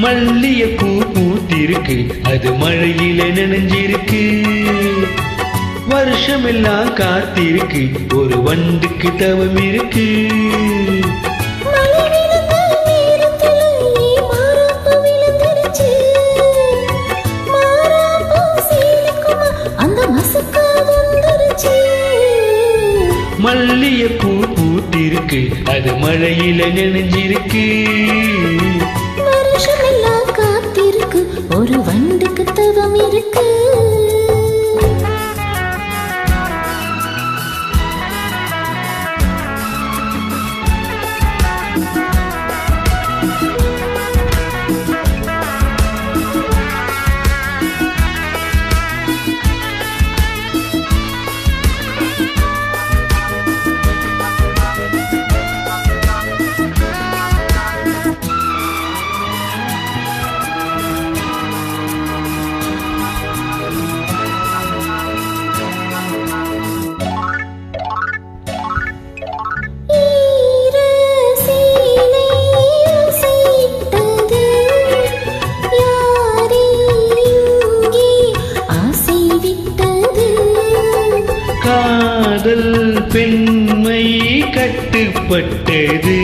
மல்லிய பூ பூத்திருக்கு அது மழையில நனைஞ்சிருக்கு வருஷமெல்லாம் காத்திருக்கு ஒரு வண்டுக்கு தவம் இருக்கு மழை விழுந்த நேரத்துல நீ மாறாப்பு விழுந்துருச்சு. மாறாப்பு சீலிக்குமா அந்த மசக்கா வந்துருச்சு. மல்லிய பூ பூத்திருக்கு அது மழையில நனைஞ்சிருக்கு வருஷமெல்லாம் காத்திருக்கு ஒரு வண்டுக்கு தவம் இருக்கு ஈர சீலை அசைத்தது. யாரை இங்கே ஆசை விட்டது காதல் பெண்மை கட்டுப்பட்டது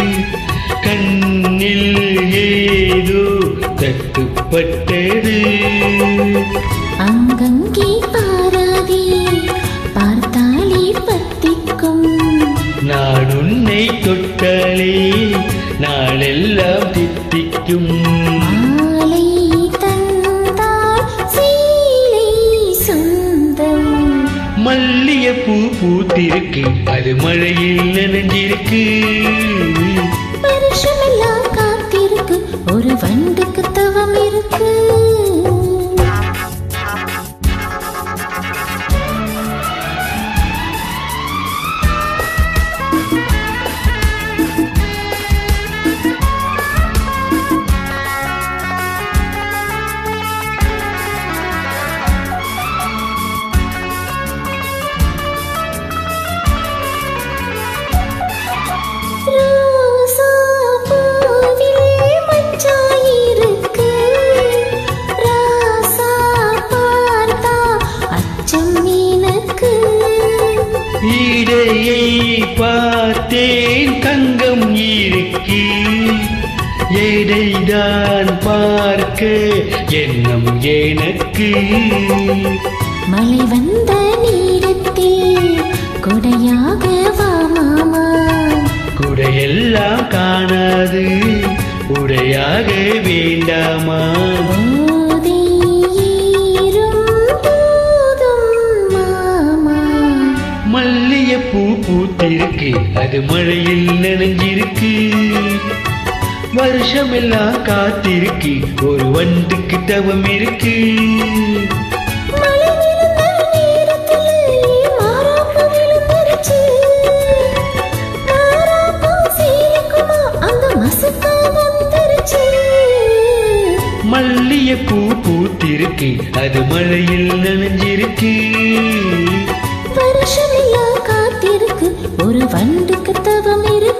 கண்ணில் ஏதோ தட்டுப்பட்டது அங்கங்கே பாராதே பார்த்தாலே பத்திக்கும் நான் உன்னை தொட்டாலே நாளெல்லாம் தித்திக்கும் மாலை தந்தால் சீலை சொந்தம் மல்லிய பூ பூத்திருக்கு அது மழையில் நனைஞ்சிருக்கு வருஷமெல்லாம் காத்திருக்கு ஒரு வண்டுக்கு தவம் இருக்கு ரோசா பூவில் மச்சாயிருக்கு. ராசா பார்த்தா அச்சம் எனக்கு. இடையை பார்த்தேன் தங்கம் இருக்கு எடைதான் பார்க்க எண்ணம் எனக்கு மழை வந்த நேரத்தில் கொடையாக வா மாமா குடையெல்லாம் காணாது உடையாக வேண்டாமா போதை ஏறும் போதும் மாமா மல்லிய பூ பூத்திருக்கு அது மழையில் நனைஞ்சிருக்கு வருஷமெல்லாம் காத்திருக்கு ஒரு வண்டுக்கு தவம் இருக்கு மழை விழுந்த நேரத்திலே மாறாப்பு விழுந்துருச்சு. மாறாப்பு சீலிக்குமா அந்த மசக்கா வந்துருச்சு. மல்லிய பூ பூத்திருக்கு அது மழையில் நனைஞ்சிருக்கு வருஷமெல்லாம் காத்திருக்கு ஒரு வண்டுக்கு தவம் இருக்கு